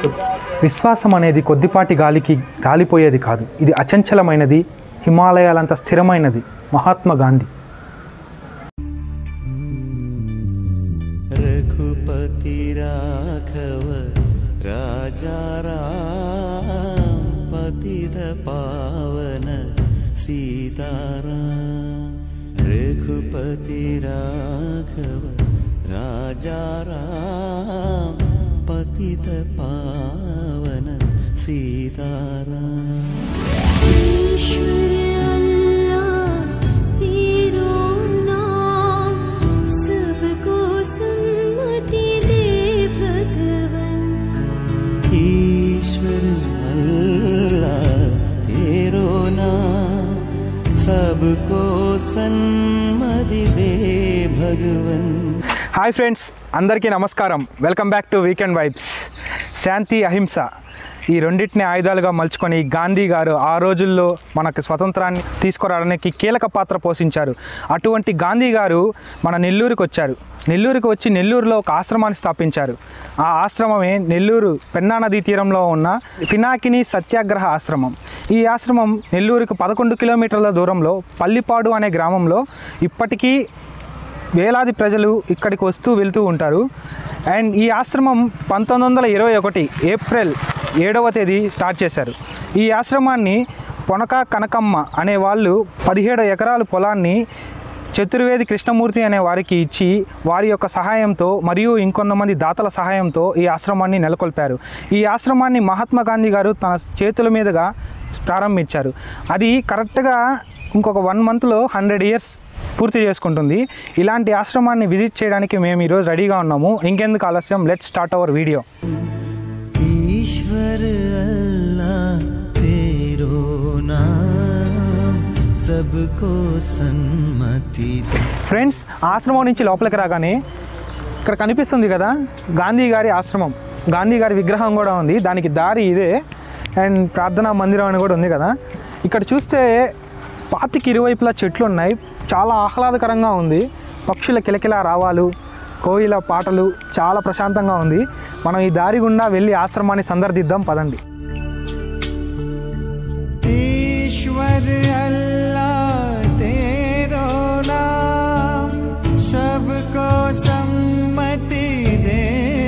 విశ్వాసం అనేది కొద్దిపాటి గాలికి గాలిపోయేది కాదు ఇది అచంచలమైనది హిమాలయాలంత స్థిరమైనది మహాత్మా గాంధీ रघुपति राघव राजा राम पतित पावन सीताराम रघुपति राघव राजा राम पतित पावन सीताराम ईश्वर अल्लाह तेरो नाम सबको सम्मति दे भगवन ईश्वर अल्लाह तेरो नाम सबको सन्मति दे भगवन హాయ్ ఫ్రెండ్స్ అందరికీ నమస్కారం welcome back to weekend vibes శాంతి అహింస ఈ రెండింటిని ఆయుధాలుగా మలుచుకొని గాంధీ గారు ఆ రోజుల్లో మనకు స్వతంత్రాన్ని తీసుకురావడానికి కీలక పాత్ర పోషించారు అటువంటి గాంధీ గారు మన నెల్లూరుకి వచ్చారు నెల్లూరుకి వచ్చి నెల్లూరులో ఒక ఆశ్రమాన్ని స్థాపించారు ఆ ఆశ్రమమే నెల్లూరు పెన్నా నదీ తీరంలో ఉన్న పినాకిని సత్యాగ్రహ ఆశ్రమం ఈ ఆశ్రమం నెల్లూరుకు పదకొండు కిలోమీటర్ల దూరంలో పల్లిపాడు అనే గ్రామంలో ఇప్పటికీ వేలాది ప్రజలు ఇక్కడికి వస్తూ వెళ్తూ ఉంటారు అండ్ ఈ ఆశ్రమం పంతొమ్మిది వందల ఇరవై ఒకటి ఏప్రిల్ ఏడవ తేదీ స్టార్ట్ చేశారు ఈ ఆశ్రమాన్ని పొనక కనకమ్మ అనే వాళ్ళు పదిహేడు ఎకరాల పొలాన్ని చతుర్వేది కృష్ణమూర్తి అనే వారికి ఇచ్చి వారి యొక్క సహాయంతో మరియు ఇంకొంతమంది దాతల సహాయంతో ఈ ఆశ్రమాన్ని నెలకొల్పారు ఈ ఆశ్రమాన్ని మహాత్మా గాంధీ గారు తన చేతుల మీదుగా ప్రారంభించారు అది కరెక్ట్గా ఇంకొక వన్ మంత్లో హండ్రెడ్ ఇయర్స్ పూర్తి చేసుకుంటుంది ఇలాంటి ఆశ్రమాన్ని విజిట్ చేయడానికి మేము ఈరోజు రెడీగా ఉన్నాము ఇంకెందుకు ఆలస్యం లెట్ స్టార్ట్ అవర్ వీడియో ईश्वर अल्लाह तेरो नाम सबको सन्मति दे ఫ్రెండ్స్ ఆశ్రమం నుంచి లోపలికి రాగానే ఇక్కడ కనిపిస్తుంది కదా గాంధీ గారి ఆశ్రమం గాంధీ గారి విగ్రహం కూడా ఉంది దానికి దారి ఇదే అండ్ ప్రార్థనా మందిరం అని కూడా ఉంది కదా ఇక్కడ చూస్తే పాతికి ఇరువైపులా చెట్లు ఉన్నాయి చాలా ఆహ్లాదకరంగా ఉంది పక్షుల కిలకిల రావాలు కోయిల పాటలు చాలా ప్రశాంతంగా ఉంది మనం ఈ దారి గుండా వెళ్ళి ఆశ్రమాన్ని సందర్శిద్దాం పదండి ईश्वर अल्लाह तेरो नाम सबको सम्मति दे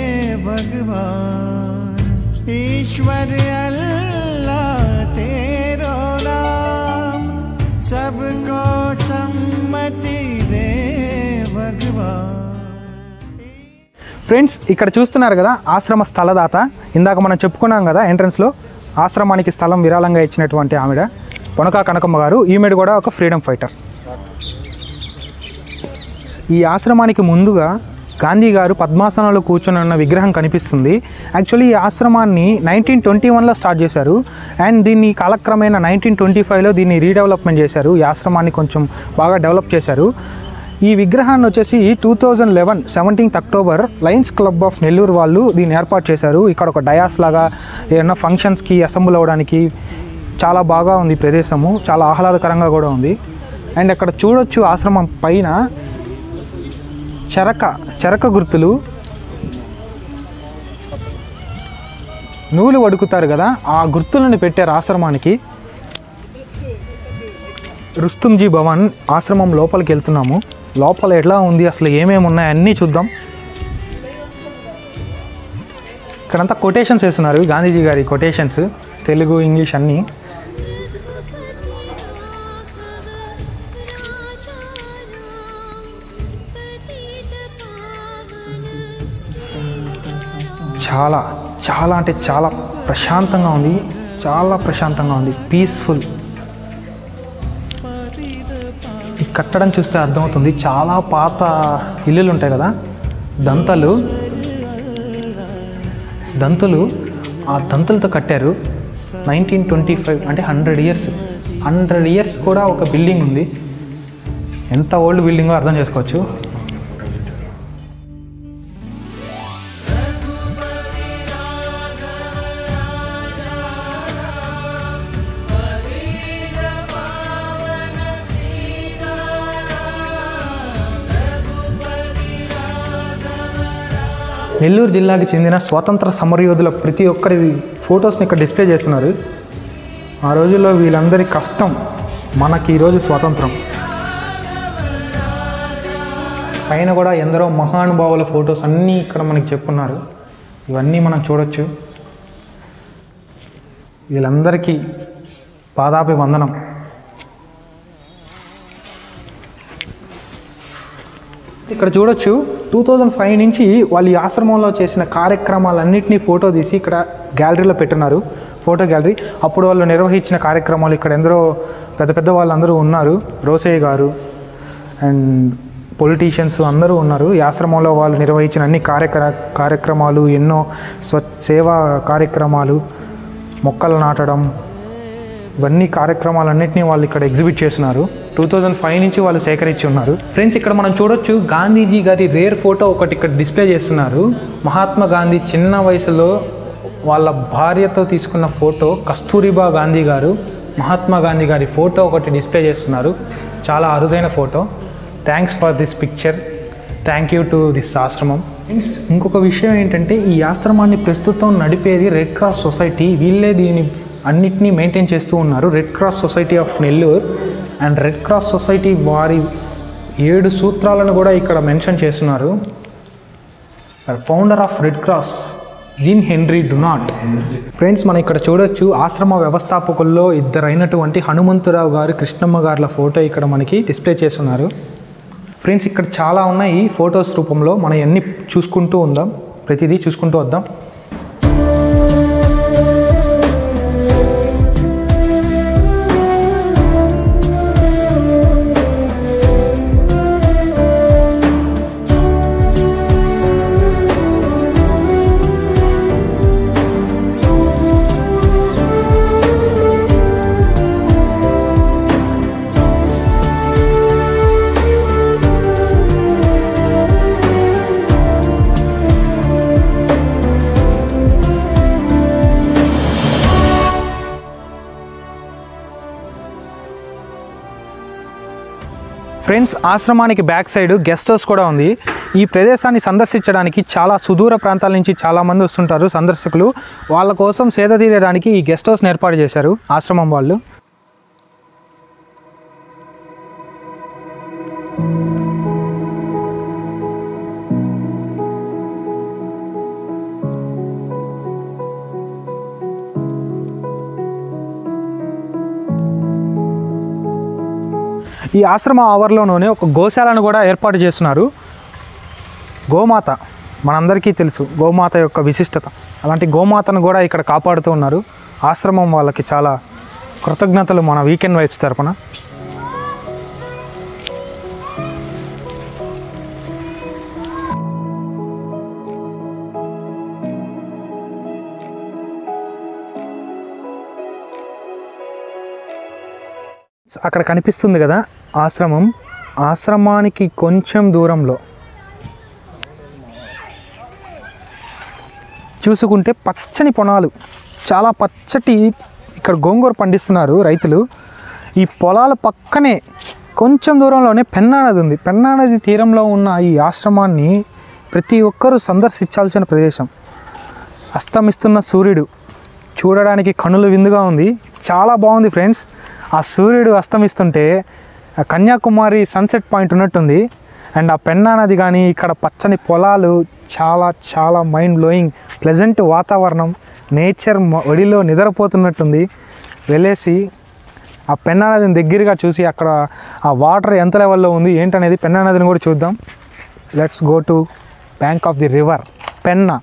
भगवान ईश्वर अल्लाह तेरो नाम सबको सम्मति दे भगवान ఫ్రెండ్స్ ఇక్కడ చూస్తున్నారు కదా ఆశ్రమ స్థలదాత ఇందాక మనం చెప్పుకున్నాం కదా ఎంట్రన్స్లో ఆశ్రమానికి స్థలం విరాళంగా ఇచ్చినటువంటి ఆవిడ పొనక కనకమ్మ గారు ఈమెడ కూడా ఒక ఫ్రీడమ్ ఫైటర్ ఈ ఆశ్రమానికి ముందుగా గాంధీ గారు పద్మాసనంలో కూర్చొని ఉన్న విగ్రహం కనిపిస్తుంది యాక్చువల్లీ ఈ ఆశ్రమాన్ని నైన్టీన్ ట్వంటీ వన్లో స్టార్ట్ చేశారు అండ్ దీన్ని కాలక్రమేణా నైన్టీన్ ట్వంటీ ఫైవ్లో దీన్ని రీడెవలప్మెంట్ చేశారు ఈ ఆశ్రమాన్ని కొంచెం బాగా డెవలప్ చేశారు ఈ విగ్రహాన్ని వచ్చేసి two thousand eleven seventeenth October Lions Club of Nellore వాళ్ళు దీన్ని ఏర్పాటు చేశారు ఇక్కడ ఒక డయాస్ లాగా ఏదైనా ఫంక్షన్స్కి అసెంబ్ల్ అవ్వడానికి చాలా బాగా ఉంది ప్రదేశము చాలా ఆహ్లాదకరంగా కూడా ఉంది అండ్ అక్కడ చూడొచ్చు ఆశ్రమం పైన చెరక చెరక గుర్తులు నూలు వడుకుతారు కదా ఆ గుర్తులను పెట్టారు ఆశ్రమానికి రుస్తుంజీ భవన్ ఆశ్రమం లోపలికి వెళ్తున్నాము లోపల ఎట్లా ఉంది అసలు ఏమేమి ఉన్నాయి అన్నీ చూద్దాం ఇక్కడంతా కొటేషన్స్ వేస్తున్నారు గాంధీజీ గారి కొటేషన్స్ తెలుగు ఇంగ్లీష్ అన్నీ చాలా చాలా అంటే చాలా ప్రశాంతంగా ఉంది చాలా ప్రశాంతంగా ఉంది పీస్ఫుల్ ఈ కట్టడం చూస్తే అర్థమవుతుంది చాలా పాత ఇల్లులు ఉంటాయి కదా దంతలు దంతులు ఆ దంతులతో కట్టారు నైన్టీన్ ట్వంటీ ఫైవ్ అంటే హండ్రెడ్ ఇయర్స్ హండ్రెడ్ ఇయర్స్ కూడా ఒక బిల్డింగ్ ఉంది ఎంత ఓల్డ్ బిల్డింగో అర్థం చేసుకోవచ్చు నెల్లూరు జిల్లాకి చెందిన స్వాతంత్ర సమరయోధుల ప్రతి ఒక్కరి ఫొటోస్ని ఇక్కడ డిస్ప్లే చేస్తున్నారు ఆ రోజుల్లో వీళ్ళందరి కష్టం మనకి ఈరోజు స్వాతంత్రం పైన కూడా ఎందరో మహానుభావుల ఫొటోస్ అన్నీ ఇక్కడ మనకి చెప్పున్నారు ఇవన్నీ మనం చూడొచ్చు వీళ్ళందరికీ పాదాపి వందనం ఇక్కడ చూడొచ్చు టూ థౌజండ్ ఫైవ్ నుంచి వాళ్ళు ఈ ఆశ్రమంలో చేసిన కార్యక్రమాలన్నింటినీ ఫోటో తీసి ఇక్కడ గ్యాలరీలో పెట్టున్నారు ఫోటో గ్యాలరీ అప్పుడు వాళ్ళు నిర్వహించిన కార్యక్రమాలు ఇక్కడ ఎందరో పెద్ద పెద్ద వాళ్ళందరూ ఉన్నారు రోసయ్య గారు అండ్ పొలిటీషియన్స్ అందరూ ఉన్నారు ఈ ఆశ్రమంలో వాళ్ళు నిర్వహించిన అన్ని కార్యక్ర కార్యక్రమాలు ఎన్నో స్వ సేవా కార్యక్రమాలు మొక్కలు నాటడం ఇవన్నీ కార్యక్రమాలన్నింటినీ వాళ్ళు ఇక్కడ ఎగ్జిబిట్ చేస్తున్నారు టూ థౌజండ్ ఫైవ్ నుంచి వాళ్ళు సేకరించి ఉన్నారు ఫ్రెండ్స్ ఇక్కడ మనం చూడొచ్చు గాంధీజీ గారి రేర్ ఫోటో ఒకటి ఇక్కడ డిస్ప్లే చేస్తున్నారు మహాత్మా గాంధీ చిన్న వయసులో వాళ్ళ భార్యతో తీసుకున్న ఫోటో కస్తూరిబా గాంధీ గారు మహాత్మా గాంధీ గారి ఫోటో ఒకటి డిస్ప్లే చేస్తున్నారు చాలా అరుదైన photo thanks for this picture thank you to this ఆశ్రమం ఫ్రెండ్స్ ఇంకొక విషయం ఏంటంటే ఈ ఆశ్రమాన్ని ప్రస్తుతం నడిపేది రెడ్ క్రాస్ సొసైటీ వీళ్ళే దీన్ని అన్నిటినీ మెయింటైన్ చేస్తూ ఉన్నారు Red Cross Society of Nellore and Red Cross Society వారి ఏడు సూత్రాలను కూడా ఇక్కడ మెన్షన్ చేస్తున్నారు founder of Red Cross Jean Henry Dunant friends మనం ఇక్కడ చూడొచ్చు ఆశ్రమ వ్యవస్థాపకుల్లో ఇద్దరైనటువంటి హనుమంతురావు గారు కృష్ణమ్మ గారుల ఫోటో ఇక్కడ మనకి డిస్ప్లే చేస్తున్నారు ఫ్రెండ్స్ ఇక్కడ చాలా ఉన్నాయి ఫొటోస్ రూపంలో మనం అన్ని చూసుకుంటూ ఉందాం ప్రతిదీ చూసుకుంటూ వద్దాం ఫ్రెండ్స్ ఆశ్రమానికి బ్యాక్ సైడ్ గెస్ట్ హౌస్ కూడా ఉంది ఈ ప్రదేశాన్ని సందర్శించడానికి చాలా సుదూర ప్రాంతాల నుంచి చాలామంది వస్తుంటారు సందర్శకులు వాళ్ళ కోసం సేద తీరడానికి ఈ గెస్ట్ హౌస్ని ఏర్పాటు చేశారు ఆశ్రమం వాళ్ళు ఈ ఆశ్రమ ఆవరణలోనే ఒక గోశాలను కూడా ఏర్పాటు చేస్తున్నారు గోమాత మనందరికీ తెలుసు గోమాత యొక్క విశిష్టత అలాంటి గోమాతను కూడా ఇక్కడ కాపాడుతూ ఉన్నారు ఆశ్రమం వాళ్ళకి చాలా కృతజ్ఞతలు మన వీకెండ్ వైబ్స్ తరపున అక్కడ కనిపిస్తుంది కదా ఆశ్రమం ఆశ్రమానికి కొంచెం దూరంలో చూసుకుంటే పచ్చని పొలాలు చాలా పచ్చటి ఇక్కడ గోంగూర పండిస్తున్నారు రైతులు ఈ పొలాల పక్కనే కొంచెం దూరంలోనే పెన్నా నది ఉంది పెన్నా నది తీరంలో ఉన్న ఈ ఆశ్రమాన్ని ప్రతి ఒక్కరూ సందర్శించాల్సిన ప్రదేశం అస్తమిస్తున్న సూర్యుడు చూడడానికి కనుల విందుగా ఉంది చాలా బాగుంది ఫ్రెండ్స్ ఆ సూర్యుడు అస్తమిస్తుంటే ఆ కన్యాకుమారి సన్సెట్ పాయింట్ ఉన్నట్టుంది అండ్ ఆ పెన్నా నది కానీ ఇక్కడ పచ్చని పొలాలు చాలా చాలా మైండ్ బ్లోయింగ్ ప్లెజెంట్ వాతావరణం నేచర్ మ- ఒడిలో నిద్రపోతున్నట్టుంది వెళ్ళేసి ఆ పెన్నా నదిని దగ్గరగా చూసి అక్కడ ఆ వాటర్ ఎంత లెవెల్లో ఉంది ఏంటనేది పెన్నా నదిని కూడా చూద్దాం let's go to bank of the river Penna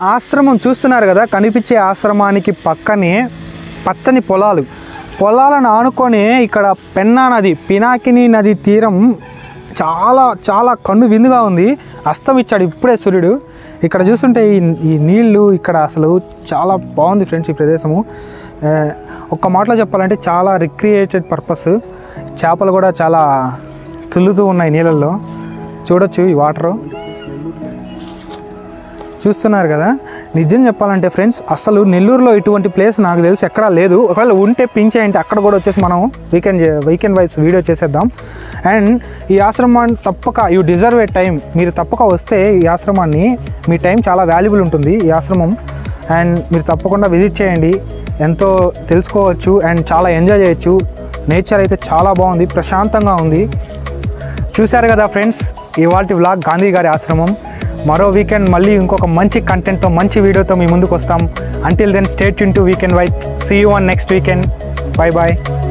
ఆశ్రమం చూస్తున్నారు కదా కనిపించే ఆశ్రమానికి పక్కనే పచ్చని పొలాలు పొలాలను ఆనుకొని ఇక్కడ పెన్నా నది పినాకిని నది తీరం చాలా చాలా కన్ను విందుగా ఉంది అస్తమిచ్చాడు ఇప్పుడే సూర్యుడు ఇక్కడ చూస్తుంటే ఈ ఈ నీళ్లు ఇక్కడ అసలు చాలా బాగుంది ఫ్రెండ్స్ ఈ ప్రదేశము ఆ, ఒక్క మాటలో చెప్పాలంటే చాలా రిక్రియేటెడ్ పర్పస్ చేపలు కూడా చాలా తుల్లుతూ ఉన్నాయి నీళ్ళల్లో చూడొచ్చు ఈ వాటరు చూస్తున్నారు కదా నిజం చెప్పాలంటే ఫ్రెండ్స్ అసలు నెల్లూరులో ఇటువంటి ప్లేస్ నాకు తెలిసి ఎక్కడా లేదు ఒకవేళ ఉంటే పింక్ చేయండి అక్కడ కూడా వచ్చేసి మనం వీకెండ్ వీకెండ్ వైబ్స్ వీడియో చేసేద్దాం అండ్ ఈ ఆశ్రమాన్ని తప్పక యూ డిజర్వ్ ఏ టైం మీరు తప్పక వస్తే ఈ ఆశ్రమాన్ని మీ టైం చాలా వాల్యుబుల్ ఉంటుంది ఈ ఆశ్రమం అండ్ మీరు తప్పకుండా విజిట్ చేయండి ఎంతో తెలుసుకోవచ్చు అండ్ చాలా ఎంజాయ్ చేయొచ్చు నేచర్ అయితే చాలా బాగుంది ప్రశాంతంగా ఉంది చూశారు కదా ఫ్రెండ్స్ ఇవాళ వ్లాగ్ గాంధీ గారి ఆశ్రమం మరో వీకెండ్ మళ్ళీ ఇంకొక మంచి కంటెంట్తో మంచి వీడియోతో మీ ముందుకు వస్తాం అంటిల్ దెన్ స్టేట్ ఇన్ to weekend wait see you on next weekend bye bye